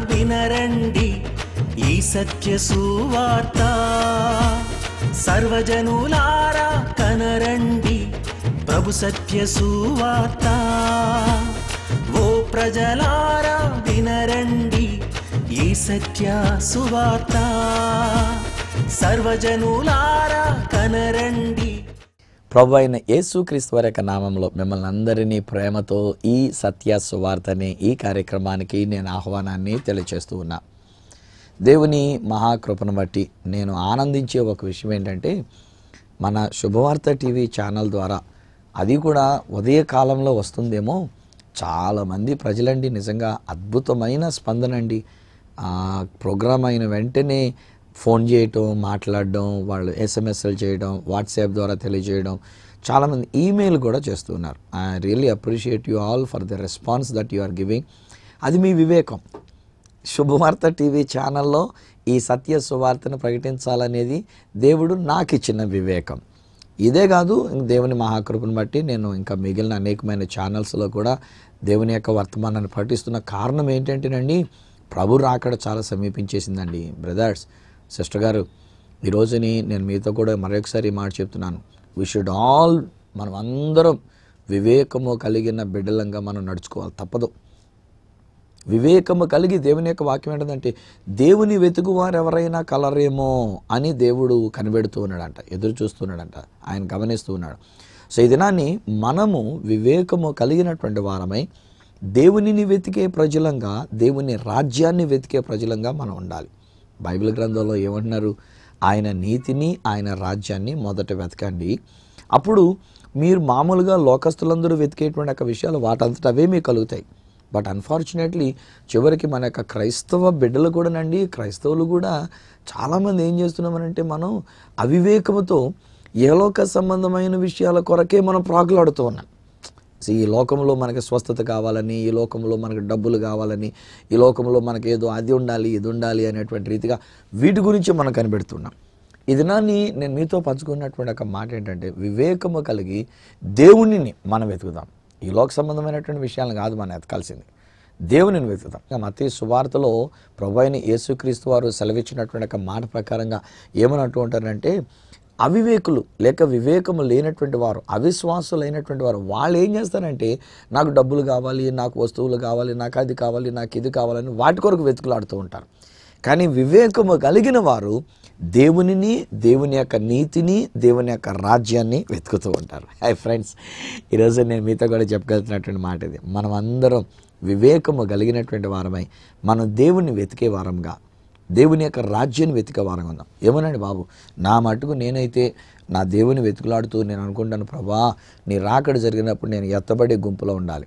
వినరండి ఈ సత్య సువార్త సర్వజనులారా కనరండి ప్రభు సత్య సువార్త ఓ ప్రజలారా వినరండి ఈ సత్య సువార్త సర్వజనులారా కనరండి ప్రభు అయిన యేసుక్రీస్తు వారి యొక్క నామంలో మిమ్మల్ని అందరినీ ప్రేమతో ఈ సత్య సువార్తనే ఈ కార్యక్రమానికి నేను ఆహ్వానాన్ని తెలియచేస్తూ ఉన్నా దేవుని మహాకృపను బట్టి నేను ఆనందించే ఒక విషయం ఏంటంటే మన శుభవార్త టీవీ ఛానల్ ద్వారా అది కూడా ఉదయ కాలంలో వస్తుందేమో చాలామంది ప్రజలండి నిజంగా అద్భుతమైన స్పందన అండి ఆ ప్రోగ్రామ్ అయిన వెంటనే ఫోన్ చేయటం మాట్లాడడం వాళ్ళు ఎస్ఎంఎస్లు చేయడం వాట్సాప్ ద్వారా తెలియజేయడం చాలామంది ఈమెయిల్ కూడా చేస్తున్నారు I really appreciate you all for the response that you are giving అది మీ వివేకం శుభవార్త టీవీ ఛానల్లో ఈ సత్య సువార్తను ప్రకటించాలనేది దేవుడు నాకు ఇచ్చిన వివేకం ఇదే కాదు ఇంక దేవుని మహాకృపను బట్టి నేను ఇంకా మిగిలిన అనేకమైన ఛానల్స్లో కూడా దేవుని యొక్క వర్తమానాన్ని పఠిస్తున్న కారణం ఏంటంటేనండి ప్రభు రాకడ చాలా సమీపించేసిందండి బ్రదర్స్ సిస్టర్ గారు ఈ రోజుని నేను మీతో కూడా మరొకసారి ఈ మాట చెప్తున్నాను వీ షుడ్ ఆల్ మనం అందరం వివేకము కలిగిన బిడ్డలంగా మనం నడుచుకోవాలి తప్పదు వివేకము కలిగి దేవుని యొక్క వాక్యం ఏంటంటే దేవుని వెతుకు వారు ఎవరైనా కలరేమో అని దేవుడు కనిపెడుతూ ఉన్నాడంట ఎదురు చూస్తున్నాడంట ఆయన గమనిస్తూ ఉన్నాడు సో ఈ దినాన్ని మనము వివేకము కలిగినటువంటి వారమై దేవునిని వెతికే ప్రజలంగా దేవుని రాజ్యాన్ని వెతికే ప్రజలంగా మనం ఉండాలి బైబిల్ గ్రంథంలో ఏమంటున్నారు ఆయన నీతిని ఆయన రాజ్యాన్ని మొదట వెతకండి అప్పుడు మీరు మామూలుగా లోకస్తులందరూ వెతికేటువంటి యొక్క విషయాలు వాటంతట అవే మీకు కలుగుతాయి బట్ అన్ఫార్చునేట్లీ చివరికి మన యొక్క క్రైస్తవ బిడ్డలు కూడానండి క్రైస్తవులు కూడా చాలామంది ఏం చేస్తున్నామనంటే మనం అవివేకముతో ఏలోక సంబంధమైన విషయాల కొరకే మనం ప్రాకులాడుతూ ఉన్నాం సో ఈ లోకంలో మనకి స్వస్థత కావాలని ఈ లోకంలో మనకి డబ్బులు కావాలని ఈ లోకంలో మనకి ఏదో అది ఉండాలి ఇది ఉండాలి అనేటువంటి రీతిగా వీటి గురించి మనం కనిపెడుతున్నాం ఈ దినాన్ని నేను మీతో పంచుకున్నటువంటి ఒక మాట ఏంటంటే వివేకము కలిగి దేవునిని మనం వెతుకుదాం ఈ లోక సంబంధమైనటువంటి విషయాలను కాదు మనం ఎతకాల్సింది దేవునిని వెతుకుతాం మతీ సువార్తలో ప్రభు అయిన యేసుక్రీస్తు వారు సెలవిచ్చినటువంటి ఒక మాట ప్రకారంగా ఏమన్నట్టు ఉంటారంటే అవివేకులు లేక వివేకము లేనటువంటి వారు అవిశ్వాసులైనటువంటి వారు వాళ్ళు ఏం చేస్తారంటే నాకు డబ్బులు కావాలి నాకు వస్తువులు కావాలి నాకు అది కావాలి నాకు ఇది కావాలని వాటి కొరకు వెతుకులాడుతూ ఉంటారు కానీ వివేకము కలిగిన వారు దేవునిని దేవుని యొక్క నీతిని దేవుని యొక్క రాజ్యాన్ని వెతుకుతూ ఉంటారు హై ఫ్రెండ్స్ ఈరోజు నేను మీతో కూడా చెప్పగలుగుతున్నటువంటి మాట ఇది మనం అందరం వివేకము కలిగినటువంటి వారమై మనం దేవుణ్ణి వెతికే వారంగా దేవుని యొక్క రాజ్యాన్ని వెతికే వారంగా ఉందాం ఏమోనండి బాబు నా మటుకు నేనైతే నా దేవుని వెతుకులాడుతూ నేను అనుకుంటాను ప్రభా నీ రాకడ జరిగినప్పుడు నేను ఎత్తబడే గుంపులో ఉండాలి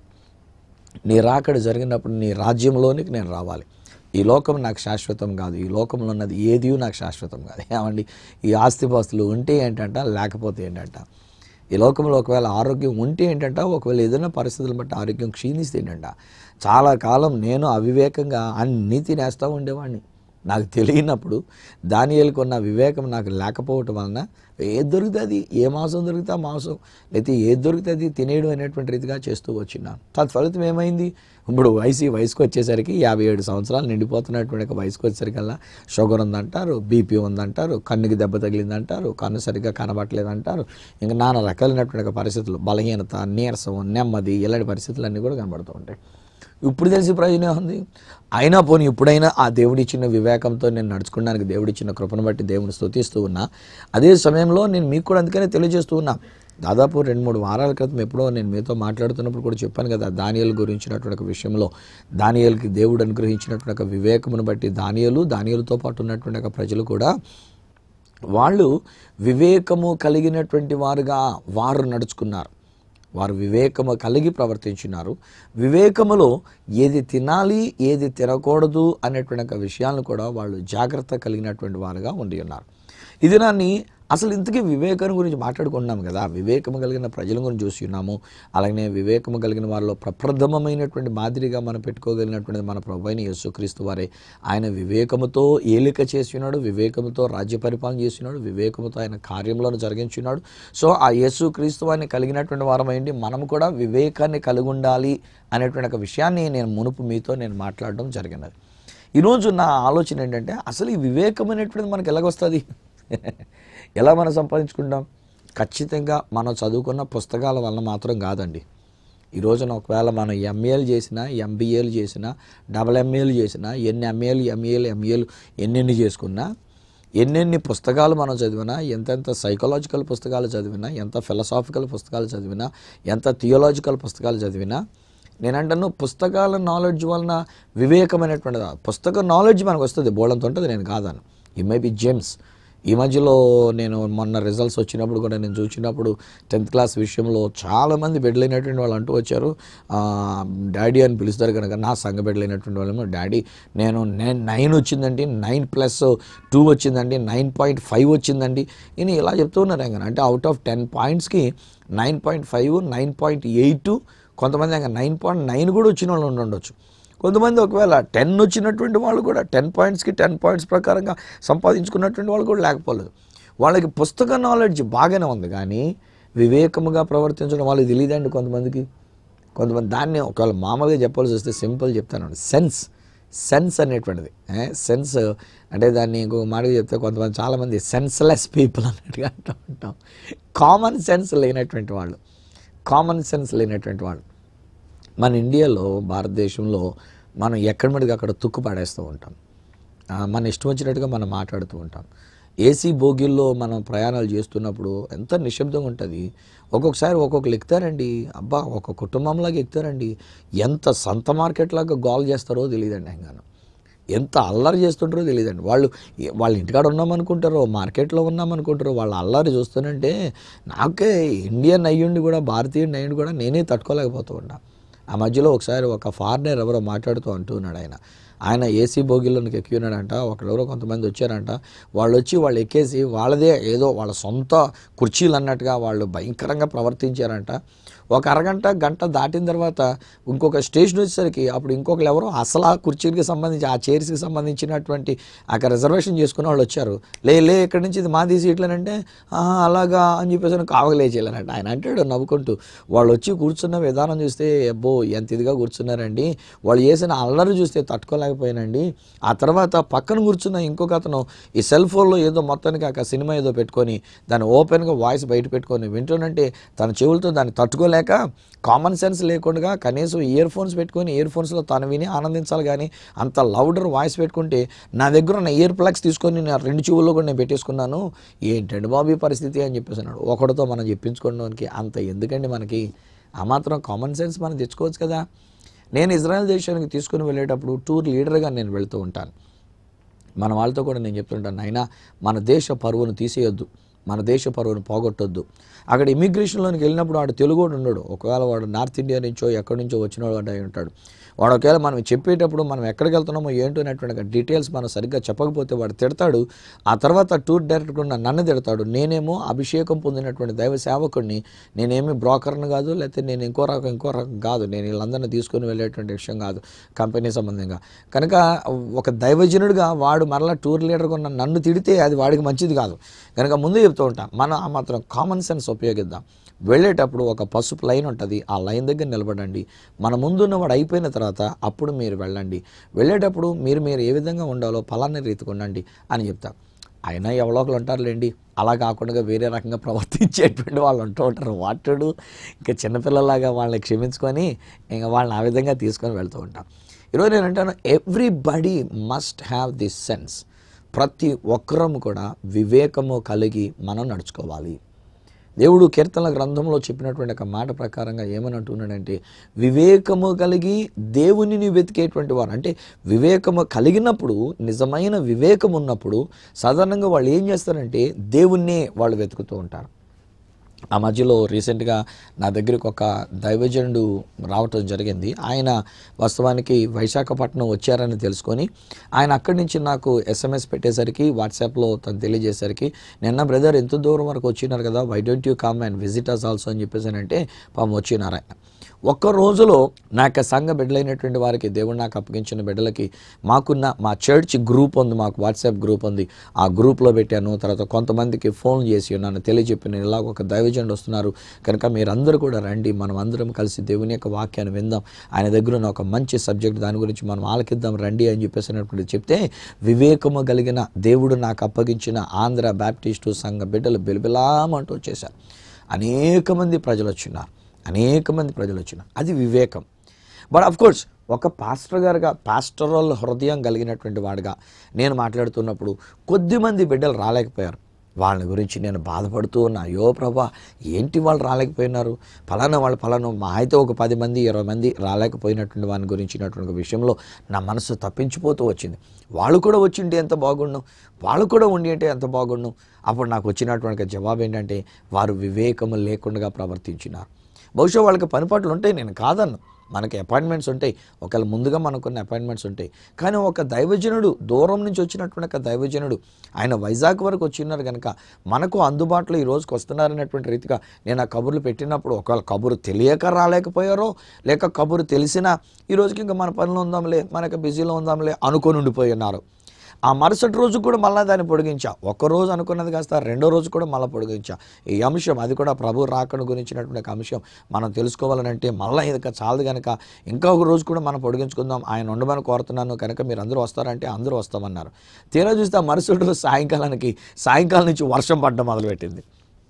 నీ రాకడ జరిగినప్పుడు నీ రాజ్యంలోనికి నేను రావాలి ఈ లోకం నాకు శాశ్వతం కాదు ఈ లోకంలో ఉన్నది ఏది నాకు శాశ్వతం కాదు ఏమండి ఈ ఆస్తిపాస్తులు ఉంటే ఏంటంట లేకపోతే ఏంటంట ఈ లోకంలో ఒకవేళ ఆరోగ్యం ఉంటే ఏంటంట ఒకవేళ ఏదైనా పరిస్థితులను బట్టి ఆరోగ్యం క్షీణిస్తే ఏంటంట చాలా కాలం నేను అవివేకంగా అన్నీ తినేస్తూ ఉండేవాడిని నాకు తెలియనప్పుడు దానియాలకు ఉన్న వివేకం నాకు లేకపోవటం వలన ఏది దొరుకుతుంది ఏ మాంసం దొరికితే ఆ మాంసం లేకపోతే ఏది దొరుకుతుంది తినేయడం అనేటువంటి రీతిగా చేస్తూ వచ్చినాను తత్ఫలితం ఏమైంది ఇప్పుడు వయసు ఈ వయసుకు వచ్చేసరికి యాభై ఏడు సంవత్సరాలు నిండిపోతున్నటువంటి ఒక వయసుకు వచ్చేసరికల్లా షుగర్ ఉందంటారు బీపీ ఉందంటారు కన్నుకి దెబ్బ తగిలిందంటారు కన్ను సరిగ్గా కనబట్టలేదంటారు ఇంకా నానా రకాలైనటువంటి ఒక పరిస్థితులు బలహీనత నీరసం నెమ్మది ఇలాంటి పరిస్థితులన్నీ కూడా కనబడుతూ ఉంటాయి ఇప్పుడు తెలిసి ప్రయోజనం ఉంది అయినా పోనీ ఇప్పుడైనా ఆ దేవుడిచ్చిన వివేకంతో నేను నడుచుకోవడానికి దేవుడిచ్చిన కృపను బట్టి దేవుని స్తుతిస్తూ ఉన్నా అదే సమయంలో నేను మీకు కూడా అందుకనే తెలియజేస్తూ ఉన్నా దాదాపు రెండు మూడు వారాల క్రితం ఎప్పుడో నేను మీతో మాట్లాడుతున్నప్పుడు కూడా చెప్పాను కదా దానియలు గురించినటువంటి ఒక విషయంలో దానియలకి దేవుడు అనుగ్రహించినటువంటి ఒక వివేకమును బట్టి దానియలు దానియలతో పాటు ఉన్నటువంటి ఒక ప్రజలు కూడా వాళ్ళు వివేకము కలిగినటువంటి వారుగా వారు నడుచుకున్నారు వారు వివేకము కలిగి ప్రవర్తించినారు వివేకములో ఏది తినాలి ఏది తినకూడదు అనేటువంటి ఒక విషయాలను కూడా వాళ్ళు జాగ్రత్త కలిగినటువంటి వారుగా ఉండి ఉన్నారు ఇది నాన్ని అసలు ఇంతకీ వివేకం గురించి మాట్లాడుకున్నాం కదా వివేకము కలిగిన ప్రజల గురించి చూసి ఉన్నాము అలాగే వివేకము కలిగిన వారిలో ప్రప్రథమమైనటువంటి మాదిరిగా మనం పెట్టుకోగలిగినటువంటి మన ప్రభు అయిన యేసుక్రీస్తు వారే ఆయన వివేకముతో ఏలిక చేసి ఉన్నాడు వివేకముతో రాజ్య పరిపాలన చేసి ఉన్నాడు వివేకముతో ఆయన కార్యములను జరిగించున్నాడు సో ఆ యేసుక్రీస్తు వారిని కలిగినటువంటి వారమైంది మనం కూడా వివేకాన్ని కలిగి ఉండాలి అనేటువంటి ఒక విషయాన్ని నేను మునుపు మీతో నేను మాట్లాడడం జరిగినది ఈరోజు నా ఆలోచన ఏంటంటే అసలు ఈ వివేకం అనేటువంటిది మనకు ఎలాగొస్తుంది ఎలా మనం సంపాదించుకుంటాం ఖచ్చితంగా మనం చదువుకున్న పుస్తకాల వలన మాత్రం కాదండి ఈ రోజున ఒకవేళ మనం ఎంఏలు చేసినా ఎంబీఏలు చేసినా డబల్ ఎంఏలు చేసినా ఎన్ని ఎంఏలు ఎంఏలు ఎంఏలు ఎన్నెన్ని చేసుకున్నా ఎన్నెన్ని పుస్తకాలు మనం చదివినా ఎంతెంత సైకలాజికల్ పుస్తకాలు చదివినా ఎంత ఫిలసాఫికల్ పుస్తకాలు చదివినా ఎంత థియోలాజికల్ పుస్తకాలు చదివినా నేనంటాను పుస్తకాల నాలెడ్జ్ వలన వివేకమైనటువంటి పుస్తక నాలెడ్జ్ మనకు వస్తుంది బోళంతో ఉంటుంది నేను కాదాను ఈ మే బి జేమ్స్ ఈ మధ్యలో నేను మొన్న రిజల్ట్స్ వచ్చినప్పుడు కూడా నేను చూసినప్పుడు టెన్త్ క్లాస్ విషయంలో చాలామంది బెడ్లైనటువంటి వాళ్ళు అంటూ వచ్చారు "ఆ, డాడీ అని పిలుస్తారు కనుక నా సంఘ బెడ్లైనటువంటి వాళ్ళేమో డాడీ నేను నేను నైన్ వచ్చిందండి నైన్ ప్లస్ టూ వచ్చిందండి నైన్ పాయింట్ ఫైవ్ వచ్చిందండి ఈయన ఇలా చెప్తూ ఉన్నారు ఇంకా అంటే అవుట్ ఆఫ్ టెన్ పాయింట్స్కి nine point five nine point eight కొంతమంది ఇంకా నైన్ పాయింట్ నైన్ కూడా వచ్చిన వాళ్ళు ఉండి ఉండొచ్చు కొంతమంది ఒకవేళ టెన్ వచ్చినటువంటి వాళ్ళు కూడా టెన్ పాయింట్స్కి టెన్ పాయింట్స్ ప్రకారంగా సంపాదించుకున్నటువంటి వాళ్ళు కూడా లేకపోలేదు వాళ్ళకి పుస్తక నాలెడ్జ్ బాగానే ఉంది కానీ వివేకముగా ప్రవర్తించడం వాళ్ళకి తెలియదండి కొంతమందికి కొంతమంది దాన్ని ఒకవేళ మామూలుగా చెప్పాల్సి వస్తే సింపుల్ చెప్తాను సెన్స్ సెన్స్ అనేటువంటిది సెన్స్ అంటే దాన్ని ఇంకొక మాటగా చెప్తే కొంతమంది చాలామంది సెన్స్లెస్ పీపుల్ అన్నట్టుగా అంటూ ఉంటాం కామన్ సెన్స్ లేనటువంటి వాళ్ళు కామన్ సెన్స్ లేనటువంటి వాళ్ళు మన ఇండియాలో భారతదేశంలో మనం ఎక్కడి మీదకి అక్కడ తుక్కు పడేస్తూ ఉంటాం ఆ, మన ఇష్టం వచ్చినట్టుగా మనం మాట్లాడుతూ ఉంటాం ఏసీ బోగిల్లో మనం ప్రయాణాలు చేస్తున్నప్పుడు ఎంత నిశ్శబ్దంగా ఉంటుంది ఒక్కొక్కసారి ఒక్కొక్కరు ఎక్కుతారండి అబ్బా ఒక కుటుంబంలాగా ఎక్కుతారండి ఎంత సంత మార్కెట్ లాగా గోల్ చేస్తారో తెలియదండి ఎంగాను ఎంత అల్లరి చేస్తుంటారో తెలియదండి వాళ్ళు ఏ- వాళ్ళ ఇంటికాడ ఉన్నామనుకుంటారో మార్కెట్లో ఉన్నామనుకుంటారో వాళ్ళ అల్లరి చూస్తానంటే నాకే ఇండియన్ అయ్యుండి కూడా భారతీయుడిని అయ్యుండి కూడా నేనే తట్టుకోలేకపోతూ ఉన్నా ఆ మధ్యలో ఒకసారి ఒక ఫారినర్ ఎవరో మాట్లాడుతూ అంటున్నాడు ఆయన ఆయన ఏసీ బోగిలోనికి ఎక్కి ఉన్నాడంట ఒకరెవరో కొంతమంది వచ్చారంట వాళ్ళు వచ్చి వాళ్ళు ఎక్కేసి వాళ్ళదే ఏదో వాళ్ళ సొంత కుర్చీలు అన్నట్టుగా వాళ్ళు భయంకరంగా ప్రవర్తించారంట ఒక అరగంట గంట దాటిన తర్వాత ఇంకొక స్టేషన్ వచ్చేసరికి అప్పుడు ఇంకొకరు ఎవరో అసలు ఆ కుర్చీలకి సంబంధించి ఆ చైర్స్కి సంబంధించినటువంటి అక్కడ రిజర్వేషన్ చేసుకునే వాళ్ళు వచ్చారు లే లే ఇక్కడి నుంచి ఇది మాది సీట్లనంటే "ఆహా, అలాగా అని చెప్పేసి కావగలేచేయాలనంట ఆయన అంటాడు నవ్వుకుంటూ వాళ్ళు వచ్చి కూర్చున్న విధానం చూస్తే అబ్బో ఎంత ఇదిగా కూర్చున్నారండి వాళ్ళు చేసిన అల్లరి చూస్తే తట్టుకోలేకపోయానండి ఆ తర్వాత పక్కన కూర్చున్న ఇంకొక అతను ఈ సెల్ ఫోన్లో ఏదో మొత్తానికి ఆ సినిమా ఏదో పెట్టుకొని దాన్ని ఓపెన్గా వాయిస్ బయట పెట్టుకొని వింటున్నంటే తన చెవులతో దాన్ని తట్టుకోలేక కామన్ సెన్స్ లేకుండా కనీసం ఇయర్ ఫోన్స్ పెట్టుకొని ఇయర్ ఫోన్స్లో తను విని ఆనందించాలి కానీ అంత లౌడర్ వాయిస్ పెట్టుకుంటే నా దగ్గర ఉన్న ఇయర్ ప్లగ్స్ తీసుకొని నా రెండు చెవుల్లో కూడా నేను పెట్టేసుకున్నాను ఏంటండి బాబు ఈ పరిస్థితి అని చెప్పేసి అన్నాడు ఒకటితో మనం చెప్పించుకోవడానికి అంత ఎందుకండి మనకి ఆ మాత్రం కామన్ సెన్స్ మనం తెచ్చుకోవచ్చు కదా నేను ఇజ్రాయెల్ దేశానికి తీసుకుని వెళ్ళేటప్పుడు టూర్ లీడర్గా నేను వెళ్తూ ఉంటాను మన వాళ్ళతో కూడా నేను చెప్తుంటాను అయినా మన దేశ పరువును తీసేయొద్దు మన దేశ పరువును పోగొట్టొద్దు అక్కడ ఇమిగ్రేషన్లోనికి వెళ్ళినప్పుడు వాడు తెలుగు వాడు ఉండడు ఒకవేళ వాడు నార్త్ ఇండియా నుంచో ఎక్కడి నుంచో వచ్చిన వాడు అయి ఉంటాడు వాడు ఒకవేళ మనం చెప్పేటప్పుడు మనం ఎక్కడికి వెళ్తున్నామో ఏంటో అనేటువంటి డీటెయిల్స్ మనం సరిగ్గా చెప్పకపోతే వాడు తిడతాడు ఆ తర్వాత టూర్ డైరెక్టర్ ఉన్న నన్ను తిడతాడు నేనేమో అభిషేకం పొందినటువంటి దైవ సేవకుడిని నేనేమి బ్రోకర్ని కాదు లేకపోతే నేను ఇంకో రకం ఇంకో రకం కాదు నేను వీళ్ళందరినీ తీసుకొని వెళ్ళేటువంటి విషయం కాదు కంపెనీ సంబంధంగా కనుక ఒక దైవజనుడిగా వాడు మరలా టూర్ లీడర్గా ఉన్న నన్ను తిడితే అది వాడికి మంచిది కాదు కనుక ముందు చెప్తూ ఉంటాం మనం ఆ మాత్రం కామన్ సెన్స్ ఉపయోగిద్దాం వెళ్ళేటప్పుడు ఒక పసుపు లైన్ ఉంటుంది ఆ లైన్ దగ్గర నిలబడండి మన ముందున్న వాడు అయిపోయిన తర్వాత అప్పుడు మీరు వెళ్ళండి వెళ్ళేటప్పుడు మీరు మీరు ఏ విధంగా ఉండాలో ఫలాన్ని రీతికి ఉండండి అని చెప్తాం అయినా ఎవరో ఒకరు ఉంటారులేండి అలా కాకుండా వేరే రకంగా ప్రవర్తించేటువంటి వాళ్ళు ఉంటూ ఉంటారు వాటుడు ఇంకా చిన్నపిల్లలాగా వాళ్ళని క్షమించుకొని ఇంకా వాళ్ళని ఆ విధంగా తీసుకొని వెళ్తూ ఉంటాం ఈరోజు నేను అంటాను everybody must have this sense ప్రతి ఒక్కరం కూడా వివేకము కలిగి మనం నడుచుకోవాలి దేవుడు కీర్తనల గ్రంథంలో చెప్పినటువంటి ఒక మాట ప్రకారంగా ఏమని అంటున్నాడంటే వివేకము కలిగి దేవునిని వెతికేటువంటి వారు అంటే వివేకము కలిగినప్పుడు నిజమైన వివేకం ఉన్నప్పుడు సాధారణంగా వాళ్ళు ఏం చేస్తారంటే దేవుణ్ణే వాళ్ళు వెతుకుతూ ఉంటారు ఆ మధ్యలో రీసెంట్గా నా దగ్గరికి ఒక దైవజనుడు రావటం జరిగింది ఆయన వాస్తవానికి విశాఖపట్నం వచ్చారని తెలుసుకొని ఆయన అక్కడి నుంచి నాకు ఎస్ఎంఎస్ పెట్టేసరికి వాట్సాప్లో తను తెలియజేసరికి నిన్న బ్రదర్ ఎంత దూరం వరకు వచ్చినారు కదా why don't you come and visit us also అని చెప్పేసి అంటే పాపం వచ్చినారు ఆయన ఒక్క రోజులో నా యొక్క సంఘ బిడ్డలైనటువంటి వారికి దేవుడు నాకు అప్పగించిన బిడ్డలకి మాకున్న మా చర్చ్ గ్రూప్ ఉంది మాకు వాట్సాప్ గ్రూప్ ఉంది ఆ గ్రూప్లో పెట్టాను తర్వాత కొంతమందికి ఫోన్ చేసి ఉన్నాను తెలియజెప్పి నేను ఇలాగ ఒక దైవజనుడు వస్తున్నారు కనుక మీరందరూ కూడా రండి మనం అందరం కలిసి దేవుని యొక్క వాక్యాన్ని విందాం ఆయన దగ్గర ఉన్న ఒక మంచి సబ్జెక్ట్ దాని గురించి మనం ఆలకిద్దాం రండి అని చెప్పేసినప్పుడు చెప్తే వివేకము కలిగిన దేవుడు నాకు అప్పగించిన ఆంధ్ర బ్యాప్టిస్టు సంఘ బిడ్డలు బిలబిలామంటూ వచ్చేసారు అనేక మంది ప్రజలు వచ్చినారు అనేక మంది ప్రజలు వచ్చినారు అది వివేకం బట్ అఫ్ కోర్స్ ఒక పాస్టర్ గారుగా పాస్టరల్ హృదయం కలిగినటువంటి వాడుగా నేను మాట్లాడుతున్నప్పుడు కొద్దిమంది బిడ్డలు రాలేకపోయారు వాళ్ళ గురించి నేను బాధపడుతూ ఉన్నా అయ్యో ప్రభా ఏంటి వాళ్ళు రాలేకపోయినారు ఫలానా వాళ్ళు ఫలానా మా అయితే ఒక పది మంది ఇరవై మంది రాలేకపోయినటువంటి వాని గురించినటువంటి విషయంలో నా మనసు తప్పించిపోతూ వచ్చింది వాళ్ళు కూడా వచ్చింటే ఎంత బాగుండు వాళ్ళు కూడా ఉండి అంటే ఎంత బాగుండు అప్పుడు నాకు వచ్చినటువంటి జవాబు ఏంటంటే వారు వివేకము లేకుండా ప్రవర్తించినారు బహుశా వాళ్ళకి పనిపాట్లు ఉంటాయి నేను కాదన్ను మనకి అపాయింట్మెంట్స్ ఉంటాయి ఒకవేళ ముందుగా మనకున్న అపాయింట్మెంట్స్ ఉంటాయి కానీ ఒక దైవజనుడు దూరం నుంచి వచ్చినటువంటి ఒక దైవజనుడు ఆయన వైజాగ్ వరకు వచ్చిన్నారు కనుక మనకు అందుబాటులో ఈ రోజుకి వస్తున్నారనేటువంటి రీతిగా నేను ఆ కబుర్లు పెట్టినప్పుడు ఒకవేళ కబురు తెలియక రాలేకపోయారో లేక కబురు తెలిసినా ఈ రోజుకి ఇంకా మన పనిలో ఉందాంలే మనకి బిజీలో ఉందాంలే అనుకొని ఉండిపోయి ఉన్నారు ఆ మరుసటి రోజు కూడా మళ్ళీ దాన్ని పొడిగించా ఒక రోజు అనుకున్నది కాస్త రెండో రోజు కూడా మళ్ళీ పొడిగించా ఈ అంశం అది కూడా ప్రభు రాకను గురించినటువంటి ఒక అంశం మనం తెలుసుకోవాలనంటే మళ్ళీ ఇది చాలదు కనుక ఇంకా ఒక రోజు కూడా మనం పొడిగించుకుందాం ఆయన ఉండమని కోరుతున్నాను కనుక మీరు అందరూ వస్తారంటే అందరూ వస్తామన్నారు తీరా చూస్తే ఆ మరుసటి రోజు సాయంకాలానికి సాయంకాలం నుంచి వర్షం పడడం మొదలుపెట్టింది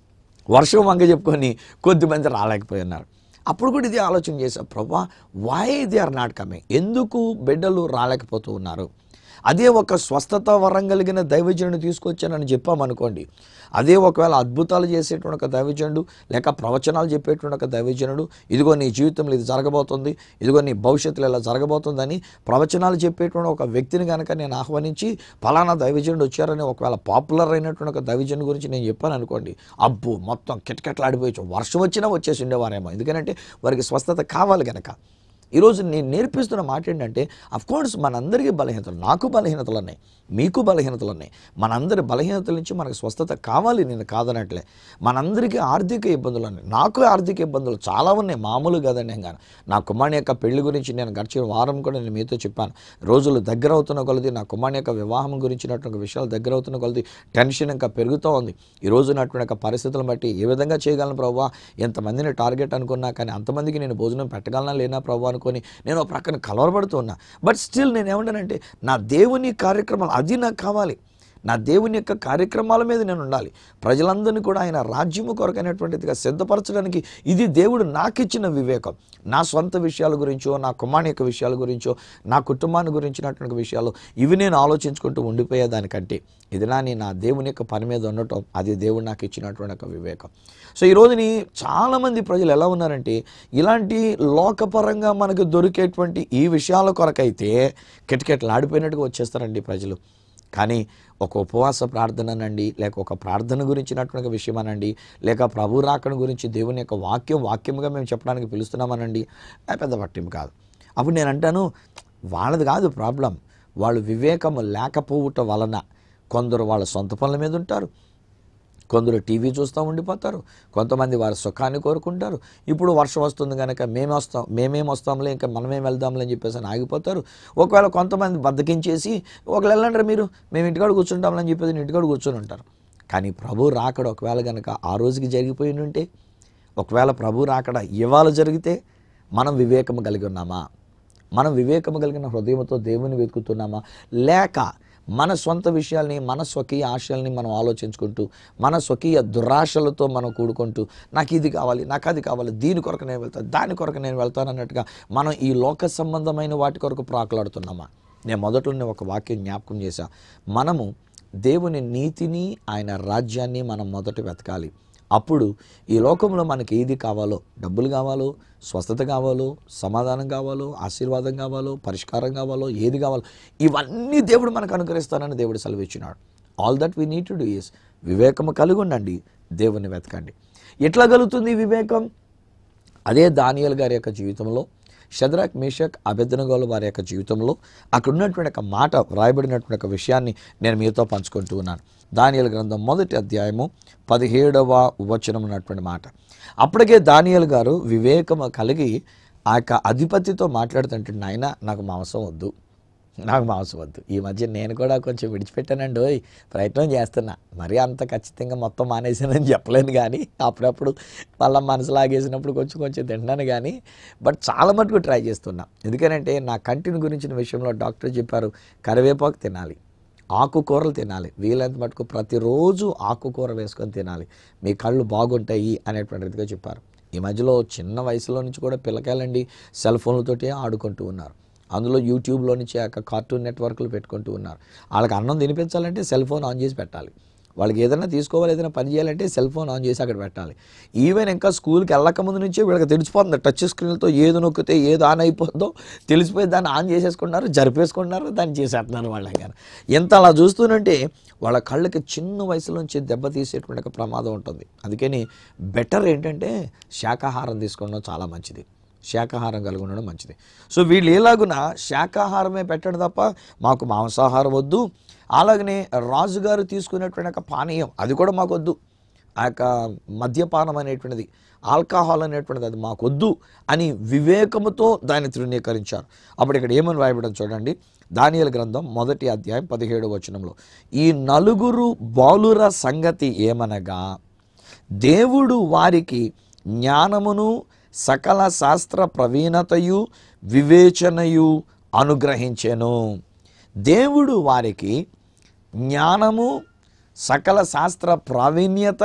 వర్షం వంక చెప్పుకొని కొద్దిమంది రాలేకపోయినారు అప్పుడు కూడా ఇది ఆలోచన చేశా ప్రభా why they are not coming ఎందుకు బిడ్డలు రాలేకపోతూ ఉన్నారు అదే ఒక స్వస్థత వరం కలిగిన దైవజనుడు తీసుకొచ్చానని చెప్పామనుకోండి అదే ఒకవేళ అద్భుతాలు చేసేటువంటి ఒక దైవజనుడు లేక ప్రవచనాలు చెప్పేటువంటి ఒక దైవజనుడు ఇదిగో నీ జీవితంలో ఇది జరగబోతుంది ఇదిగో నీ భవిష్యత్తులో ఇలా జరగబోతుందని ప్రవచనాలు చెప్పేటువంటి ఒక వ్యక్తిని కనుక నేను ఆహ్వానించి ఫలానా దైవజనుడు వచ్చారని ఒకవేళ పాపులర్ అయినటువంటి ఒక దైవజనుడు గురించి నేను చెప్పాను అనుకోండి అబ్బో మొత్తం కిటకిటలాడిపోయి వర్షం వచ్చినా వచ్చేసి ఉండేవారేమో ఎందుకంటే వారికి స్వస్థత కావాలి కనుక ఈరోజు నేను నేర్పిస్తున్న మాట ఏంటంటే కోర్స్ మనందరికీ బలహీనతలు నాకు బలహీనతలు ఉన్నాయి మీకు బలహీనతలు ఉన్నాయి మనందరి బలహీనతల నుంచి మనకు స్వస్థత కావాలి నేను కాదనట్లే మనందరికీ ఆర్థిక ఇబ్బందులు ఉన్నాయి నాకు ఆర్థిక ఇబ్బందులు చాలా ఉన్నాయి మామూలు కదండి కానీ నా కుమారుని యొక్క పెళ్లి గురించి నేను గడిచిన వారం కూడా నేను మీతో చెప్పాను రోజులు దగ్గర అవుతున్న కొలది నా కుమారుని యొక్క వివాహం గురించినటువంటి విషయాలు దగ్గర అవుతున్న కొలది టెన్షన్ ఇంకా పెరుగుతూ ఉంది ఈ రోజు ఉన్నటువంటి యొక్క పరిస్థితులను బట్టి ఏ విధంగా చేయగలను ప్రభావ ఎంతమందిని టార్గెట్ అనుకున్నా కానీ అంతమందికి నేను భోజనం పెట్టగలనా లేనా ప్రభావ అనుకొని నేను ఒక ప్రక్కన కలవరపడుతున్నా బట్ స్టిల్ నేను ఏమంటానంటే నా దేవుని కార్యక్రమాలు అది నాకు కావాలి నా దేవుని యొక్క కార్యక్రమాల మీద నేను ఉండాలి ప్రజలందరినీ కూడా ఆయన రాజ్యము కొరకైనటువంటిదిగా సిద్ధపరచడానికి ఇది దేవుడు నాకు ఇచ్చిన వివేకం నా సొంత విషయాల గురించో నా కుమారుని యొక్క విషయాల గురించో నా కుటుంబాన్ని గురించినటువంటి విషయాలు ఇవి నేను ఆలోచించుకుంటూ ఉండిపోయేదానికంటే ఇది నా నీ నా దేవుని యొక్క పని మీద ఉండటం అది దేవుడు నాకు ఇచ్చినటువంటి ఒక వివేకం సో ఈ రోజుని చాలామంది ప్రజలు ఎలా ఉన్నారంటే ఇలాంటి లోకపరంగా మనకు దొరికేటువంటి ఈ విషయాల కొరకైతే కిటకిటలు ఆడిపోయినట్టుగా వచ్చేస్తారండి ప్రజలు కానీ ఒక ఉపవాస ప్రార్థననండి లేక ఒక ప్రార్థన గురించినటువంటి విషయమనండి లేక ప్రభు రాకడ గురించి దేవుని యొక్క వాక్యం వాక్యముగా మేము చెప్పడానికి పిలుస్తున్నామనండి అది పెద్ద పట్టింపు కాదు అప్పుడు నేను అంటాను వాళ్ళది కాదు ప్రాబ్లం వాళ్ళు వివేకము లేకపోవటం వలన కొందరు వాళ్ళ సొంత పనుల మీద ఉంటారు కొందరు టీవీ చూస్తూ ఉండిపోతారు కొంతమంది వారి సుఖాన్ని కోరుకుంటారు ఇప్పుడు వర్షం వస్తుంది కనుక మేము వస్తాం మేమేం వస్తాంలే ఇంకా మనమేం వెళ్దాంలే అని చెప్పేసి అని ఆగిపోతారు ఒకవేళ కొంతమంది బద్దకించేసి ఒకవేళ వెళ్ళండి మీరు మేము ఇంటికాడ కూర్చుంటాంలే అని చెప్పేసి ఇంటికాడ కూర్చొని ఉంటారు కానీ ప్రభు రాకడ ఒకవేళ కనుక ఆ రోజుకి జరిగిపోయి ఉంటే ఒకవేళ ప్రభు రాకడ ఇవాళ జరిగితే మనం వివేకము కలిగి ఉన్నామా మనం వివేకము కలిగిన హృదయంతో దేవుని వెతుకుతున్నామా లేక మన సొంత విషయాల్ని మన స్వకీయ ఆశయాల్ని మనం ఆలోచించుకుంటూ మన స్వకీయ దురాశలతో మనం కూడుకుంటూ నాకు ఇది కావాలి నాకు అది కావాలి దీని కొరకు నేను వెళ్తాను దాని కొరకు నేను వెళ్తాను అన్నట్టుగా మనం ఈ లోక సంబంధమైన వాటి కొరకు ప్రాకులాడుతున్నామా నేను మొదట్లోనే ఒక వాక్యం జ్ఞాపకం చేశా మనము దేవుని నీతిని ఆయన రాజ్యాన్ని మనం మొదట వెతకాలి అప్పుడు ఈ లోకంలో మనకి ఏది కావాలో డబ్బులు కావాలో స్వస్థత కావాలో సమాధానం కావాలో ఆశీర్వాదం కావాలో పరిష్కారం కావాలో ఏది కావాలో ఇవన్నీ దేవుడు మనకు అనుగ్రహిస్తానని దేవుడు సెలవిచ్చినాడు all that we need to do is వివేకము కలిగి ఉండండి దేవుని వెతకండి ఎట్లా కలుగుతుంది ఈ వివేకం అదే దానియల్ గారి యొక్క జీవితంలో షద్రాక్ మేషక్ అభ్యర్థనగోలు వారి యొక్క జీవితంలో అక్కడ ఉన్నటువంటి ఒక మాట వ్రాయబడినటువంటి ఒక విషయాన్ని నేను మీతో పంచుకుంటూ ఉన్నాను దానియల్ గ్రంథం మొదటి అధ్యాయము పదిహేడవ వచనం ఉన్నటువంటి మాట అప్పటికే దానియల్ గారు వివేకము కలిగి ఆ యొక్క అధిపతితో మాట్లాడుతుంటే నాయన నాకు మాంసం వద్దు నాకు మాంసం వద్దు ఈ మధ్య నేను కూడా కొంచెం విడిచిపెట్టానండి ఓయ్ ప్రయత్నం చేస్తున్నా మరీ అంత ఖచ్చితంగా మొత్తం మానేసానని చెప్పలేను కానీ అప్పుడప్పుడు మళ్ళీ మనసు లాగేసినప్పుడు కొంచెం కొంచెం తింటున్నాను కానీ బట్ చాలా మటుకు ట్రై చేస్తున్నా ఎందుకనంటే నా కంటిని గురించిన విషయంలో డాక్టర్ చెప్పారు కరివేపాకు తినాలి ఆకుకూరలు తినాలి వీలైనంత మటుకు ప్రతిరోజు ఆకుకూర వేసుకొని తినాలి మీ కళ్ళు బాగుంటాయి అనేటువంటిదిగా చెప్పారు ఈ మధ్యలో చిన్న వయసులో నుంచి కూడా పిల్లకాయలండి సెల్ ఫోన్లతోటి ఆడుకుంటూ ఉన్నారు అందులో యూట్యూబ్లో నుంచి ఆ యొక్క కార్టూన్ నెట్వర్క్లు పెట్టుకుంటూ ఉన్నారు వాళ్ళకి అన్నం తినిపించాలంటే సెల్ ఫోన్ ఆన్ చేసి పెట్టాలి వాళ్ళకి ఏదైనా తీసుకోవాలి ఏదైనా పని చేయాలంటే సెల్ ఫోన్ ఆన్ చేసి అక్కడ పెట్టాలి ఈవెన్ ఇంకా స్కూల్కి వెళ్ళక ముందు నుంచే వీళ్ళకి తెలిసిపోతుంది టచ్ స్క్రీన్తో ఏది నొక్కితే ఏది ఆన్ అయిపోతుందో తెలిసిపోయి దాన్ని ఆన్ చేసేసుకుంటున్నారు జరిపేసుకుంటున్నారు దాన్ని చేసేస్తున్నారు వాళ్ళ కానీ ఎంత అలా చూస్తూనంటే వాళ్ళ కళ్ళకి చిన్న వయసులోంచి దెబ్బ తీసేటువంటి ఒక ప్రమాదం ఉంటుంది అందుకని బెటర్ ఏంటంటే శాకాహారం తీసుకోవడం చాలా మంచిది శాకాహారం కలిగి ఉండడం మంచిది సో వీళ్ళు ఎలాగున శాకాహారమే పెట్టడం తప్ప మాకు మాంసాహారం వద్దు అలాగనే రాజుగారు తీసుకునేటువంటి ఒక పానీయం అది కూడా మాకు వద్దు ఆ యొక్క మద్యపానం అనేటువంటిది ఆల్కహాల్ అనేటువంటిది అది మాకొద్దు అని వివేకముతో దాన్ని తృణీకరించారు అప్పుడు ఇక్కడ ఏమని రాయబడం చూడండి దానియల గ్రంథం మొదటి అధ్యాయం పదిహేడు వచనంలో ఈ నలుగురు బాలుర సంగతి ఏమనగా దేవుడు వారికి జ్ఞానమును సకల శాస్త్ర ప్రవీణతయు వివేచనయు అనుగ్రహించెను దేవుడు వారికి జ్ఞానము సకల శాస్త్ర ప్రావీణ్యత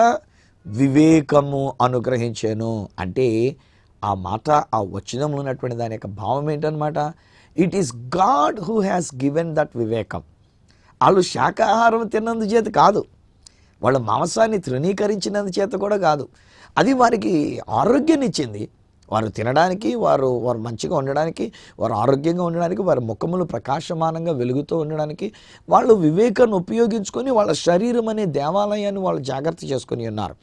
వివేకము అనుగ్రహించాను అంటే ఆ మాట ఆ వచనంలో ఉన్నటువంటి దాని యొక్క భావం ఏంటనమాట it is God who has given that వివేకం వాళ్ళు శాకాహారం తిన్నందు చేత కాదు వాళ్ళ మాంసాన్ని తృణీకరించినందు చేత కూడా కాదు అది వారికి ఆరోగ్యాన్ని ఇచ్చింది వారు తినడానికి వారు వారు మంచిగా ఉండడానికి వారు ఆరోగ్యంగా ఉండడానికి వారి ముఖములు ప్రకాశమానంగా వెలుగుతూ ఉండడానికి వాళ్ళు వివేకాన్ని ఉపయోగించుకొని వాళ్ళ శరీరం అనే దేవాలయాన్ని వాళ్ళు జాగ్రత్త చేసుకొని ఉన్నారు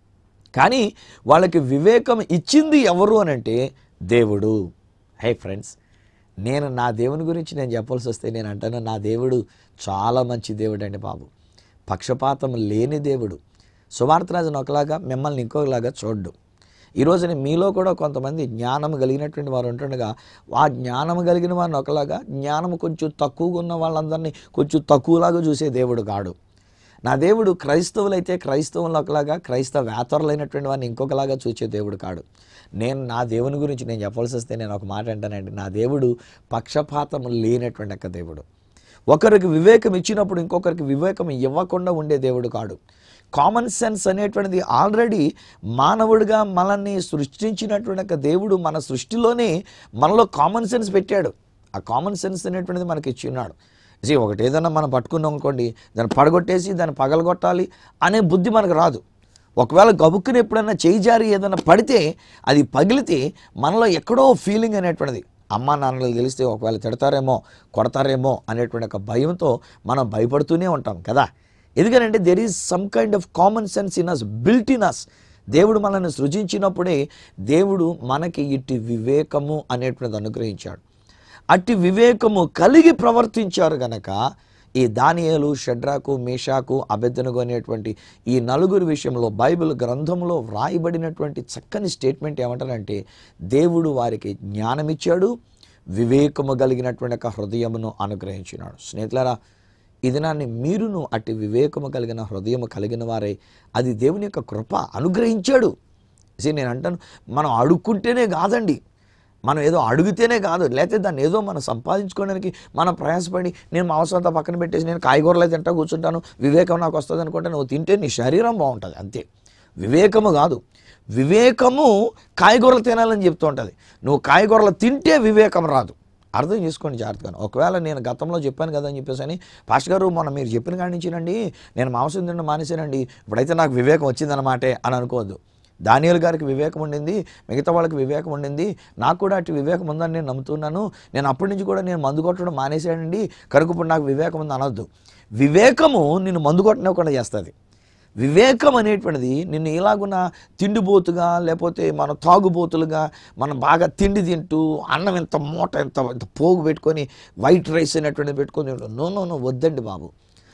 కానీ వాళ్ళకి వివేకం ఇచ్చింది ఎవరు అని అంటే దేవుడు హే ఫ్రెండ్స్ నేను నా దేవుని గురించి నేను చెప్పాల్సి వస్తే నేను అంటాను నా దేవుడు చాలా మంచి దేవుడు అండి బాబు పక్షపాతం లేని దేవుడు సువార్తరాజును ఒకలాగా మిమ్మల్ని ఇంకొకలాగా చూడ్డు ఈరోజు మీలో కూడా కొంతమంది జ్ఞానం కలిగినటువంటి వారు ఉంటుండగా ఆ జ్ఞానం కలిగిన వారిని ఒకలాగా జ్ఞానం కొంచెం తక్కువగా ఉన్న వాళ్ళందరినీ కొంచెం తక్కువలాగా చూసే దేవుడు కాడు నా దేవుడు క్రైస్తవులైతే క్రైస్తవులు ఒకలాగా క్రైస్తవేతరులైనటువంటి వారిని ఇంకొకలాగా చూసే దేవుడు కాడు నేను నా దేవుని గురించి నేను చెప్పాల్సి వస్తే నేను ఒక మాట అంటానండి నా దేవుడు పక్షపాతం లేనటువంటి ఒక దేవుడు ఒకరికి వివేకం ఇచ్చినప్పుడు ఇంకొకరికి వివేకం ఇవ్వకుండా ఉండే దేవుడు కాడు కామన్ సెన్స్ అనేటువంటిది ఆల్రెడీ మానవుడిగా మనల్ని సృష్టించినటువంటి ఒక దేవుడు మన సృష్టిలోనే మనలో కామన్ సెన్స్ పెట్టాడు ఆ కామన్ సెన్స్ అనేటువంటిది మనకి ఇచ్చి ఉన్నాడు See, ఒకటి ఏదైనా మనం పట్టుకున్నాం అనుకోండి దాన్ని పడగొట్టేసి దాన్ని పగలగొట్టాలి అనే బుద్ధి మనకు రాదు ఒకవేళ గబుక్కుని ఎప్పుడైనా చేయి జారి ఏదైనా పడితే అది పగిలితే మనలో ఎక్కడో ఫీలింగ్ అనేటువంటిది అమ్మా నాన్నలు తెలిస్తే ఒకవేళ తిడతారేమో కొడతారేమో అనేటువంటి ఒక భయంతో మనం భయపడుతూనే ఉంటాం కదా ఎందుకంటే there is some kind of common sense in us built in us దేవుడు మనల్ని సృజించినప్పుడే దేవుడు మనకి ఇట్టి వివేకము అనేటువంటిది అనుగ్రహించాడు అట్టి వివేకము కలిగి ప్రవర్తించారు గనక ఈ దానియేలు షడ్రాకు మేషాకు అభెద్దనగు అనేటువంటి ఈ నలుగురు విషయంలో బైబిల్ గ్రంథంలో వ్రాయబడినటువంటి చక్కని స్టేట్మెంట్ ఏమంటారంటే దేవుడు వారికి జ్ఞానం ఇచ్చాడు వివేకము కలిగినటువంటి ఒక హృదయమును అనుగ్రహించినాడు స్నేహితులారా ఈ దినాన్ని మీరును అట్టి వివేకము కలిగిన హృదయము కలిగిన వారే అది దేవుని యొక్క కృప అనుగ్రహించాడు See, నేను అంటాను మనం అడుక్కుంటేనే కాదండి మనం ఏదో అడిగితేనే కాదు లేకపోతే దాన్ని ఏదో మనం సంపాదించుకోవడానికి మనం ప్రయాసపడి నేను మాంసం అంతా పక్కన పెట్టేసి నేను కాయగూరలు అయితే తింటా కూర్చుంటాను వివేకం నాకు వస్తుంది అనుకుంటే నువ్వు తింటే నీ శరీరం బాగుంటుంది అంతే వివేకము కాదు వివేకము కాయగూరలు తినాలని చెప్తూ ఉంటుంది నువ్వు కాయగూరలు తింటే వివేకం రాదు అర్థం చేసుకోండి జాగ్రత్తగా ఒకవేళ నేను గతంలో చెప్పాను కదా అని చెప్పేసి అని పాస్టర్ గారు మొన్న మీరు చెప్పిన కాడి నుంచినండి నేను మాంసం తినడం మానేశానండి ఇప్పుడైతే నాకు వివేకం వచ్చిందన్నమాటే అని అనుకోవద్దు దానియల్ గారికి వివేకం ఉండింది మిగతా వాళ్ళకి వివేకం ఉండింది నాకు కూడా అటు వివేకం ఉందని నేను నమ్ముతున్నాను నేను అప్పటి నుంచి కూడా నేను మందు కొట్టడం మానేశానండి కనుక ఇప్పుడు నాకు వివేకం ఉంది అనొద్దు వివేకము నిన్ను మందు కొట్టనివ్వకుండా చేస్తుంది వివేకం అనేటువంటిది నిన్ను ఎలాగున్నా తిండిబోతుగా లేకపోతే మన తాగుబోతులుగా మనం బాగా తిండి తింటూ అన్నం ఎంత మూట ఎంత ఎంత పోగు పెట్టుకొని వైట్ రైస్ అనేటువంటిది పెట్టుకొని నో నో నో వద్దండి బాబు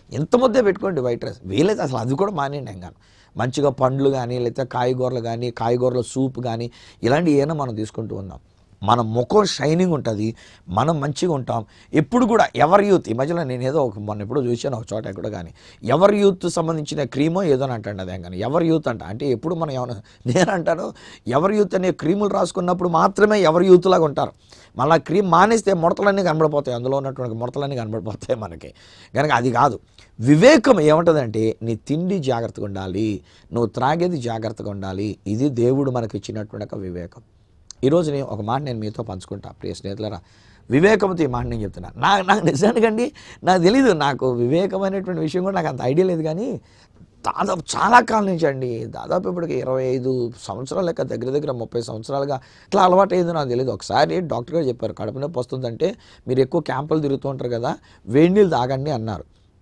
ఎంత ముద్దే పెట్టుకోండి వైట్ రైస్ వీలైతే అసలు అది కూడా మానేయండి ఏం కాను మంచిగా పండ్లు కానీ లేకపోతే కాయగూరలు కానీ కాయగూరల సూప్ కానీ ఇలాంటివి ఏమైనా మనం తీసుకుంటూ ఉన్నాం మన ముఖం షైనింగ్ ఉంటుంది మనం మంచిగా ఉంటాం ఎప్పుడు కూడా ఎవరి యూత్ ఈ మధ్యలో నేను ఏదో ఒక మొన్న ఎప్పుడో చూశాను ఒక చోట ఎక్కడో కానీ ఎవరి యూత్ సంబంధించిన క్రీమో ఏదో అని అంటాడు అదేం కానీ ఎవరి యూత్ అంట అంటే ఎప్పుడు మనం ఏమైనా నేను అంటాను ఎవరి యూత్ అనే క్రీములు రాసుకున్నప్పుడు మాత్రమే ఎవరి యూత్ లాగా ఉంటారు మళ్ళీ క్రీమ్ మానేస్తే ముడతలన్నీ కనబడిపోతాయి అందులో ఉన్నటువంటి ముడతలన్నీ కనబడిపోతాయి మనకి కనుక అది కాదు వివేకం ఏముంటుందంటే నీ తిండి జాగ్రత్తగా ఉండాలి నువ్వు త్రాగేది జాగ్రత్తగా ఉండాలి ఇది దేవుడు మనకి ఇచ్చినటువంటి ఒక వివేకం ఈరోజు నేను ఒక మాట నేను మీతో పంచుకుంటా ప్రియ స్నేహితులరా వివేకంతో ఈ మాట నేను చెప్తున్నా నా నాకు నిజానికండి నాకు తెలీదు నాకు వివేకమైనటువంటి విషయం కూడా నాకు అంత ఐడియా లేదు కానీ దాదాపు చాలా కాలం నుంచి అండి దాదాపు ఇప్పటికి ఇరవై ఐదు సంవత్సరాల లెక్క దగ్గర దగ్గర ముప్పై సంవత్సరాలుగా ఇట్లా అలవాటు అయిందో నాకు తెలియదు ఒకసారి డాక్టర్ గారు చెప్పారు కడుపు నొప్పి వస్తుందంటే మీరు ఎక్కువ క్యాంపులు తిరుగుతూ ఉంటారు కదా వేడి నీళ్ళు తాగండి అన్నారు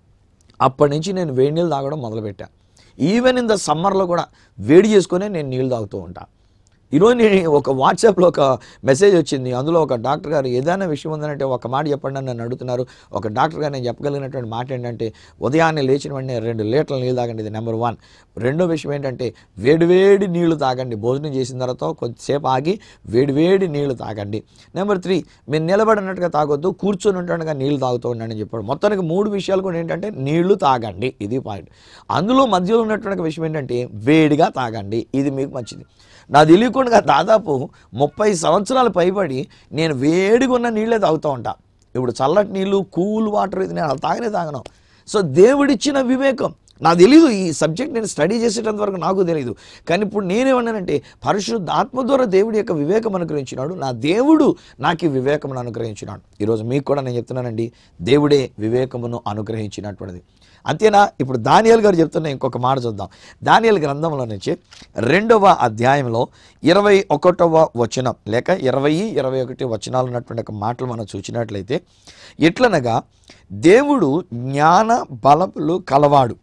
అప్పటి నుంచి నేను వేడి నీళ్ళు తాగడం మొదలుపెట్టా ఈవెన్ ఇన్ ద సమ్మర్లో కూడా వేడి చేసుకునే నేను నీళ్ళు తాగుతూ ఉంటాను ఈరోజు నేను ఒక వాట్సాప్లో ఒక మెసేజ్ వచ్చింది అందులో ఒక డాక్టర్ గారు ఏదైనా విషయం ఉందంటే ఒక మాట చెప్పండి అని నన్ను అడుగుతున్నారు ఒక డాక్టర్ గారు నేను చెప్పగలిగినటువంటి మాట ఏంటంటే ఉదయాన్నే లేచిన వెంటనే రెండు లీటర్ల నీళ్ళు తాగండి ఇది నెంబర్ వన్ రెండో విషయం ఏంటంటే వేడివేడి నీళ్లు తాగండి భోజనం చేసిన తర్వాత కొద్దిసేపు ఆగి వేడివేడి నీళ్లు తాగండి నెంబర్ త్రీ మీరు నిలబడినట్టుగా తాగొద్దు కూర్చొని ఉంటుండగా నీళ్లు తాగుతూ ఉండండి అని చెప్పాడు మొత్తానికి మూడు విషయాలు కూడా ఏంటంటే నీళ్లు తాగండి ఇది పాయింట్ అందులో మధ్యలో ఉన్నటువంటి విషయం ఏంటంటే వేడిగా తాగండి ఇది మీకు మంచిది నా తెలియకుండా దాదాపు ముప్పై సంవత్సరాలు పైబడి నేను వేడిగా ఉన్న నీళ్ళే తాగుతూ ఉంటా ఇప్పుడు చల్లటి నీళ్ళు కూల్ వాటర్ ఇది నేను అలా తాగనే తాగను సో దేవుడిచ్చిన వివేకం నాకు తెలీదు ఈ సబ్జెక్ట్ నేను స్టడీ చేసేటంత వరకు నాకు తెలియదు కానీ ఇప్పుడు నేనేమన్నానంటే పరిశుద్ధ ఆత్మ ద్వారా దేవుడి యొక్క వివేకం అనుగ్రహించినాడు నా దేవుడు నాకు ఈ వివేకమును అనుగ్రహించినాడు ఈరోజు మీకు కూడా నేను చెప్తున్నానండి దేవుడే వివేకమును అనుగ్రహించినటువంటిది అంతేనా ఇప్పుడు దానియల్ గారు చెప్తున్న ఇంకొక మాట చూద్దాం దానియల్ గ్రంథంలో నుంచి రెండవ అధ్యాయంలో ఇరవై ఒకటవ వచనం లేక ఇరవై ఇరవై ఒకటి వచనాలు ఉన్నటువంటి ఒక మాటలు మనం చూసినట్లయితే ఎట్లనగా దేవుడు జ్ఞాన బలములు కలవాడు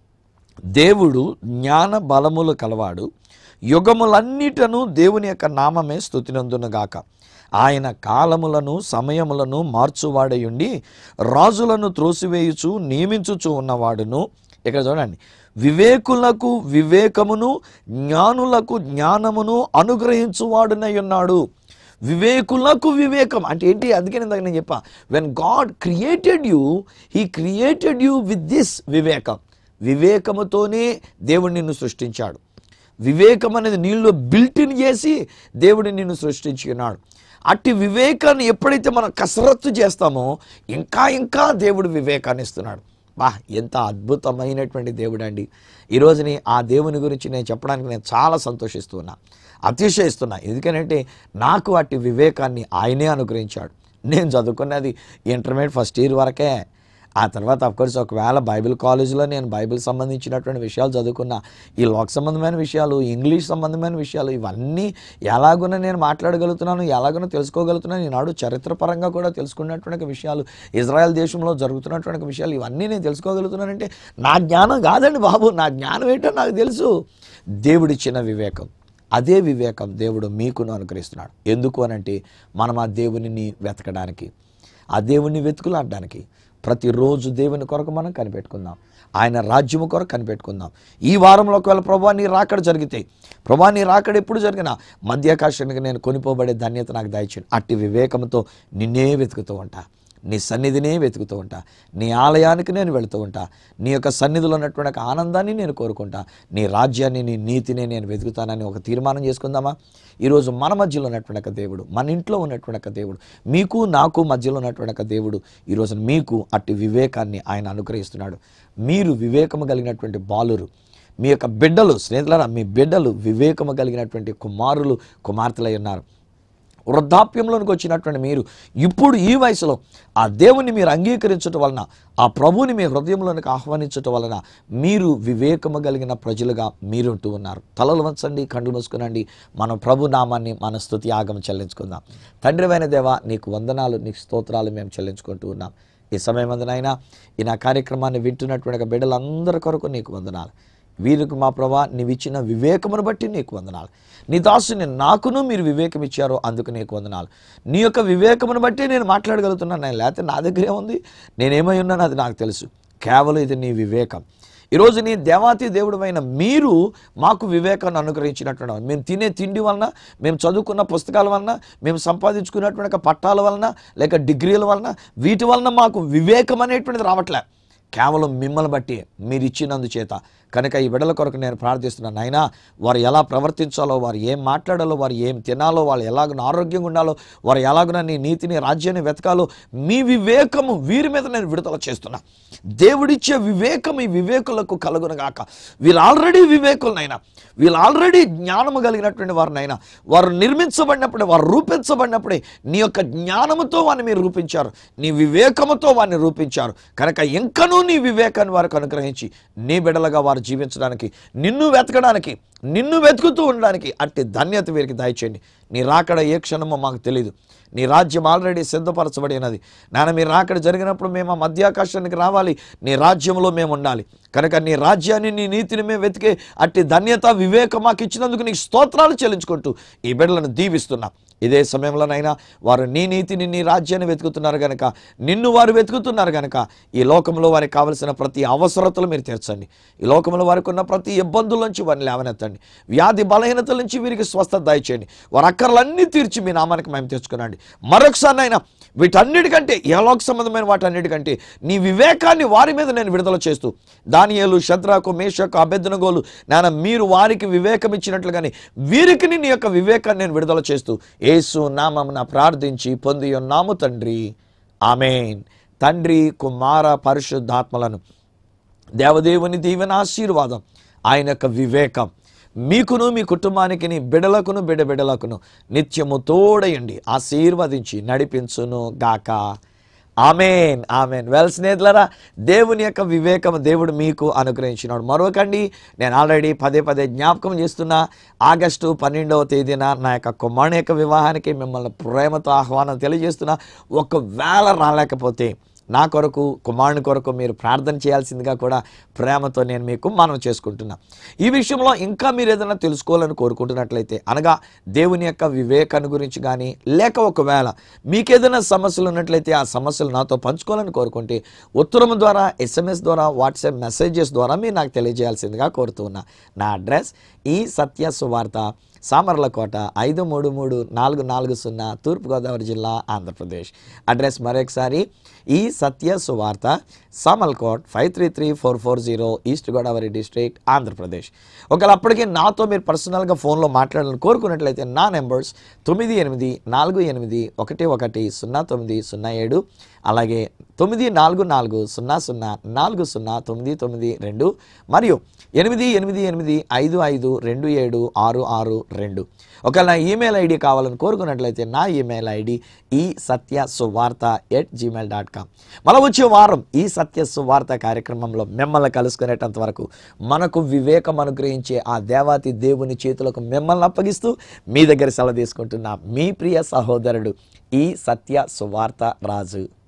దేవుడు జ్ఞాన బలములు కలవాడు యుగములన్నిటను దేవుని యొక్క నామమే స్థుతినందునుగాక ఆయన కాలములను సమయములను మార్చువాడయుండి రాజులను త్రోసివేయుచు నియమించుచు ఉన్నవాడును ఇక్కడ చూడండి వివేకులకు వివేకమును జ్ఞానులకు జ్ఞానమును అనుగ్రహించువాడునై ఉన్నాడు వివేకులకు వివేకం అంటే ఏంటి అందుకే నేను ఇందాక నేను చెప్పా when God created you he created you with this వివేకం వివేకముతోనే దేవుడు నిన్ను సృష్టించాడు వివేకం అనేది నీళ్ళు బిల్టిన్ చేసి దేవుడు నిన్ను సృష్టించి ఉన్నాడు అట్టి వివేకాన్ని ఎప్పుడైతే మనం కసరత్తు చేస్తామో ఇంకా ఇంకా దేవుడు వివేకాన్ని ఇస్తున్నాడు బా ఎంత అద్భుతమైనటువంటి దేవుడు అండి ఈరోజుని ఆ దేవుని గురించి నేను చెప్పడానికి నేను చాలా సంతోషిస్తున్నా అతిశయిస్తున్నా ఎందుకనంటే నాకు అట్టి వివేకాన్ని ఆయనే అనుగ్రహించాడు నేను చదువుకున్నది ఇంటర్మీడియట్ ఫస్ట్ ఇయర్ వరకే ఆ తర్వాత అఫ్కోర్స్ ఒకవేళ బైబిల్ కాలేజీలో నేను బైబిల్ సంబంధించినటువంటి విషయాలు చదువుకున్నా ఈ లోక సంబంధమైన విషయాలు ఇంగ్లీష్ సంబంధమైన విషయాలు ఇవన్నీ ఎలాగున నేను మాట్లాడగలుగుతున్నాను ఎలాగున తెలుసుకోగలుగుతున్నాను ఈనాడు చరిత్రపరంగా కూడా తెలుసుకున్నటువంటి విషయాలు ఇజ్రాయెల్ దేశంలో జరుగుతున్నటువంటి విషయాలు ఇవన్నీ నేను తెలుసుకోగలుగుతున్నానంటే నా జ్ఞానం కాదండి బాబు నా జ్ఞానం ఏంటో నాకు తెలుసు దేవుడిచ్చిన వివేకం అదే వివేకం దేవుడు మీకును అనుగ్రహిస్తున్నాడు ఎందుకు అనంటే మనం ఆ దేవునిని వెతకడానికి ఆ దేవుణ్ణి వెతుకులాడడానికి ప్రతిరోజు దేవుని కొరకు మనం కనిపెట్టుకుందాం ఆయన రాజ్యము కొరకు కనిపెట్టుకుందాం ఈ వారంలో ఒకవేళ ప్రభా నీ రాకడ జరిగితే ప్రభా నీ రాకడ ఎప్పుడు జరిగినా మధ్యాకాశానికి నేను కొనిపోబడే ధన్యత నాకు దయచేయండి అట్టి వివేకంతో నిన్నే వెతుకుతూ ఉంటా నీ సన్నిధినే వెతుకుతూ ఉంటా నీ ఆలయానికి నేను వెళుతూ ఉంటా నీ యొక్క సన్నిధిలో ఉన్నటువంటి ఒక ఆనందాన్ని నేను కోరుకుంటా నీ రాజ్యాన్ని నీ నీతిని నేను వెతుకుతానని ఒక తీర్మానం చేసుకుందామా ఈరోజు మన మధ్యలో ఉన్నటువంటి ఒక దేవుడు మన ఇంట్లో ఉన్నటువంటి ఒక దేవుడు మీకు నాకు మధ్యలో ఉన్నటువంటి ఒక దేవుడు ఈరోజు మీకు అట్టి వివేకాన్ని ఆయన అనుగ్రహిస్తున్నాడు మీరు వివేకము కలిగినటువంటి బాలురు మీ యొక్క బిడ్డలు స్నేహితులారా మీ బిడ్డలు వివేకము కలిగినటువంటి కుమారులు కుమార్తెలై ఉన్నారు వృద్ధాప్యంలోనికి వచ్చినటువంటి మీరు ఇప్పుడు ఈ వయసులో ఆ దేవుని మీరు అంగీకరించటం వలన ఆ ప్రభువుని మీ హృదయంలోనికి ఆహ్వానించటం వలన మీరు వివేకము కలిగిన ప్రజలుగా మీరుంటూ ఉన్నారు తలలు వంచండి కండు మూసుకునండి మన ప్రభు నామాన్ని మన స్తుతి ఆగమ చెల్లించుకుందాం తండ్రివైన దేవ నీకు వందనాలు నీకు స్తోత్రాలు మేము చెల్లించుకుంటూ ఉన్నాం ఈ సమయం అందనైనా ఈ నా కార్యక్రమాన్ని వింటున్నటువంటి బిడ్డలందరి కొరకు నీకు వందనాలు వీరికి మా ప్రభా నీవిచ్చిన వివేకమును బట్టి నీకు వందనాలు నీ దాసుని నాకును మీరు వివేకం ఇచ్చారో అందుకు నీకు వందనాలు నీ యొక్క వివేకమును బట్టి నేను మాట్లాడగలుగుతున్నాను నేను లేకపోతే నా దగ్గరే ఉంది నేనేమై ఉన్నాను అది నాకు తెలుసు కేవలం ఇది నీ వివేకం ఈరోజు నీ దేవాతి దేవుడమైన మీరు మాకు వివేకాన్ని అనుగ్రహించినటువంటి మేము తినే తిండి వలన మేము చదువుకున్న పుస్తకాల వలన మేము సంపాదించుకున్నటువంటి ఒక పట్టాల వలన లేక డిగ్రీల వలన వీటి వలన మాకు వివేకం అనేటువంటిది రావట్లే కేవలం మిమ్మల్ని బట్టి మీరు ఇచ్చినందు చేత కనుక ఈ బిడ్డల కొరకు నేను ప్రార్థిస్తున్నాను నాయనా వారు ఎలా ప్రవర్తించాలో వారు ఏం మాట్లాడాలో వారు ఏం తినాలో వాళ్ళు ఎలాగ ఆరోగ్యంగా ఉండాలో వారు ఎలాగున నీ నీతిని రాజ్యాన్ని వెతకాలో మీ వివేకము వీరి మీద నేను విడుదల చేస్తున్నా దేవుడిచ్చే వివేకం ఈ వివేకులకు కలుగునగాక వీళ్ళు ఆల్రెడీ వివేకులనైనా వీళ్ళు ఆల్రెడీ జ్ఞానము కలిగినటువంటి వారినైనా వారు నిర్మించబడినప్పుడే వారు రూపించబడినప్పుడే నీ యొక్క జ్ఞానముతో వారిని మీరు రూపించారు నీ వివేకముతో వారిని రూపించారు కనుక ఇంకనూ నీ వివేకాన్ని వారికి అనుగ్రహించి నీ బిడలుగా వారు జీవించడానికి నిన్ను వెతకడానికి నిన్ను వెతుకుతూ ఉండడానికి అట్టి ధన్యత వీరికి దయచేయండి నీ రాకడ ఏ క్షణమో మాకు తెలియదు నీ రాజ్యం ఆల్రెడీ సిద్ధపరచబడి ఉన్నది నాన్న మీ రాకడ జరిగినప్పుడు మేము ఆ మధ్యాకాశానికి రావాలి నీ రాజ్యంలో మేము ఉండాలి కనుక నీ రాజ్యాన్ని నీ నీతిని మేము వెతికే అట్టి ధన్యత వివేకం మాకు ఇచ్చినందుకు నీకు స్తోత్రాలు చెల్లించుకుంటూ ఈ బిడ్డలను దీవిస్తున్నా ఇదే సమయంలోనైనా వారు నీ నీతిని నీ రాజ్యాన్ని వెతుకుతున్నారు కనుక నిన్ను వారు వెతుకుతున్నారు కనుక ఈ లోకంలో వారికి కావలసిన ప్రతి అవసరతలు మీరు తీర్చండి ఈ లోకంలో వారికి ఉన్న ప్రతి ఇబ్బందుల నుంచి వారిని లేవనెత్తండి వ్యాధి బలహీనతల నుంచి వీరికి స్వస్థత దయచేయండి వారి అక్కర్లన్నీ తీర్చి మీ నామానికి మేము తెచ్చుకునండి మరొకసారి అయినా వీటన్నిటికంటే ఏ లోక సంబంధమైన వాటన్నిటికంటే నీ వివేకాన్ని వారి మీద నేను విడుదల చేస్తూ దానియేలు శద్రాకు మేషకు అభ్యర్థనగోలు నాన్న మీరు వారికి వివేకం ఇచ్చినట్లుగానే వీరికి నీ యొక్క వివేకాన్ని నేను విడుదల చేస్తూ యేసు నామమున ప్రార్థించి పొంది ఉన్నాము తండ్రి ఆమెన్ తండ్రి కుమార పరిశుద్ధాత్మలను దేవదేవుని దీవెన ఆశీర్వాదం ఆయన యొక్క వివేకం మీకును మీ కుటుంబానికి నీ బిడలకును బిడ బిడలకును నిత్యము తోడయండి ఆశీర్వదించి నడిపించును గాక ఆమెన్ ఆమెన్ వెల్ స్నేహితులరా దేవుని యొక్క వివేకం దేవుడు మీకు అనుగ్రహించినాడు మరొకండి నేను ఆల్రెడీ పదే పదే జ్ఞాపకం చేస్తున్నా ఆగస్టు పన్నెండవ తేదీన నా యొక్క కుమారుని యొక్క వివాహానికి మిమ్మల్ని ప్రేమతో ఆహ్వానం తెలియజేస్తున్నా ఒకవేళ రాలేకపోతే నా కొరకు కుమారుని కొరకు మీరు ప్రార్థన చేయాల్సిందిగా కూడా ప్రేమతో నేను మీకు మనం చేసుకుంటున్నా ఈ విషయంలో ఇంకా మీరు ఏదైనా తెలుసుకోవాలని కోరుకుంటున్నట్లయితే అనగా దేవుని యొక్క వివేకాన్ని గురించి కానీ లేక ఒకవేళ మీకు ఏదైనా సమస్యలు ఉన్నట్లయితే ఆ సమస్యలు నాతో పంచుకోవాలని కోరుకుంటే ఉత్తరం ద్వారా ఎస్ఎంఎస్ ద్వారా వాట్సాప్ మెసేజెస్ ద్వారా మీరు నాకు తెలియజేయాల్సిందిగా కోరుతున్నా నా అడ్రస్ ఈ సత్య సువార్త సామర్లకోట ఐదు మూడు మూడు నాలుగు నాలుగు సున్నా తూర్పుగోదావరి జిల్లా ఆంధ్రప్రదేశ్ అడ్రస్ మరొకసారి ఈ సత్య సువార్త Samalkot five three three four four zero East Godavari district Andhra Pradesh ఒకవేళ అప్పటికే నాతో మీరు పర్సనల్గా ఫోన్లో మాట్లాడాలని కోరుకున్నట్లయితే నా నెంబర్స్ తొమ్మిది ఎనిమిది నాలుగు ఎనిమిది ఒకటి ఒకటి సున్నా తొమ్మిది సున్నా ఏడు అలాగే తొమ్మిది నాలుగు నాలుగు సున్నా సున్నా నాలుగు సున్నా తొమ్మిది తొమ్మిది రెండు మరియు ఎనిమిది ఎనిమిది ఎనిమిది ఐదు ఐదు రెండు ఏడు ఆరు ఆరు రెండు ఒకవేళ నా ఈమెయిల్ ఐడి కావాలని కోరుకున్నట్లయితే నా ఈమెయిల్ ఐడి ఈ సత్య సువార్త ఎట్ జీమెయిల్ డాట్ కామ్ మళ్ళీ వచ్చే వారం ఈ సత్య సువార్త కార్యక్రమంలో మిమ్మల్ని కలుసుకునేటంత వరకు మనకు వివేకం అనుగ్రహించే ఆ దేవాతి దేవుని చేతులకు మిమ్మల్ని అప్పగిస్తూ మీ దగ్గర సెలవు తీసుకుంటున్న మీ ప్రియ సహోదరుడు ఈ సత్య సువార్త రాజు